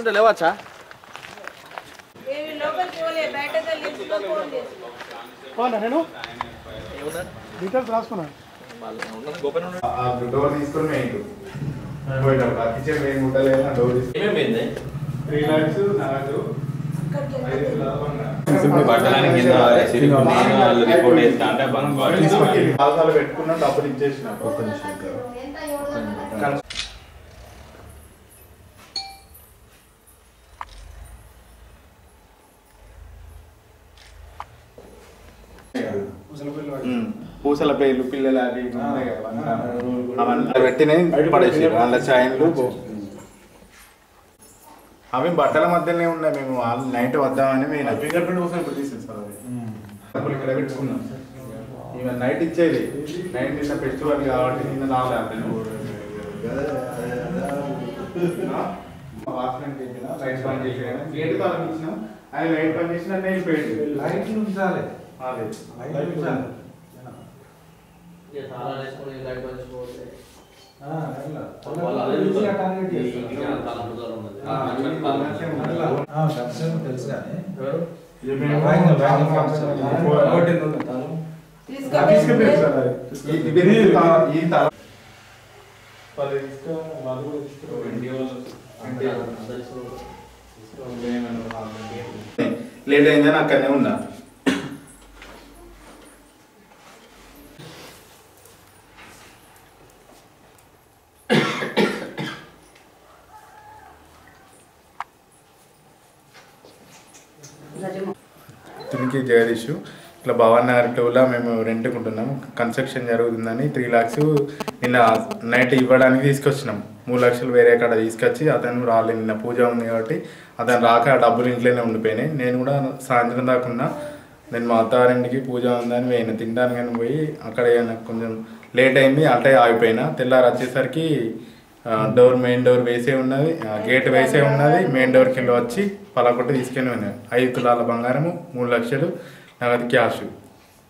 ఉంటే లేవచ్చా ఏమి లోపలికి పోలే బయటకు వెళ్ళి ఇంట్లో ఫోన్ చేసి అవునా నేను డీటెయిల్స్ రాసుకున్నాను ఆ డోర్ తీసుకొని మెయిన్ పోయేటప్పుడు ఆ కిచెన్ మెయిన్ ఉండలేదు ఆ డోర్ తీసుకొని త్రీ లాక్స్ నాకు ఐదు ఇప్పుడు పట్టడానికి కింద వారేసి ఇప్పుడు నేను వాళ్ళు రిపోర్ట్ చేస్తా అంటే బంక్ పాలసాలు పెట్టుకున్నా డబ్బులు ఇచ్చేసిన ఒక్క పూసల పేర్లు పిల్లలు అవి ఇవి ఉన్నాయి కదా, అవన్నీ అవన్నీ పెట్టినవి పడేసి వాళ్ళ చైన్లు అవి బట్టల మధ్యనే ఉన్నాయి మేము వాళ్ళు నైట్ వద్దామని మేము ఫింగర్ ప్రింట్ కోసం ఇప్పుడు తీసేది సార్ అది డబ్బులు ఇక్కడ పెట్టుకున్నాం ఇవన్నీ నైట్ ఇచ్చేది నైట్ నిన్న ఫెస్టివల్ కాబట్టి నిన్న రావాలి వాచ్మెన్ చెప్పిన లైట్ బంద్ చేసేయడం గేట్ తాళం ఇచ్చినాం ఆయన లైట్ బంద్ చేసిన నేను పోయింది లైట్ ఉంచాలి అదే లైట్ ఉంచాలి ఆ, అట్లా. అలా ఈజీగా టార్గెట్ చేస్తారు. ఆ, ఆ, కన్సర్న్ తెలుసు కానీ ఇది మేము బ్యాంగిల్, బ్యాంగిల్ తాళం కన్సర్న్. తాళం ఒకటి ఉంది, తాళం. తీసుకెళ్ళి సార్ అది. ఈ- ఇది ఈ తాళం- ఈ తాళం పది తీసుకో, వాళ్ళు కూడా తీసుకో. లేట్ అయిందని అక్కడనే ఉన్నా దీనికి జగదీష్ ఇట్లా భవన్ నగర్ టూలో మేము రెంట్కుంటున్నాం కన్స్ట్రక్షన్ జరుగుతుందని త్రీ లాక్స్ నిన్న నైట్ ఇవ్వడానికి తీసుకొచ్చినాం మూడు లక్షలు వేరే కాడ తీసుకొచ్చి అతను రాలేదు నిన్న పూజ ఉంది కాబట్టి అతను రాక ఆ డబ్బులు ఇంట్లోనే ఉండిపోయినాయి నేను కూడా సాయంత్రం దాకా ఉన్నా నేను మా అత్తారింటికి పూజ ఉందని పోయిన తినడానికి పోయి అక్కడ నాకు కొంచెం లేట్ అయింది అటే ఆగిపోయినా తెల్లారి వచ్చేసరికి ఆ, డోర్ మెయిన్ డోర్ వేసే ఉన్నది ఆ, గేట్ వేసే ఉన్నది మెయిన్ డోర్కి వెళ్ళి వచ్చి పలకొట్టి తీసుకెళ్ళి పోయినాయి ఐదు తులాల బంగారము మూడు లక్షలు నగదు క్యాష్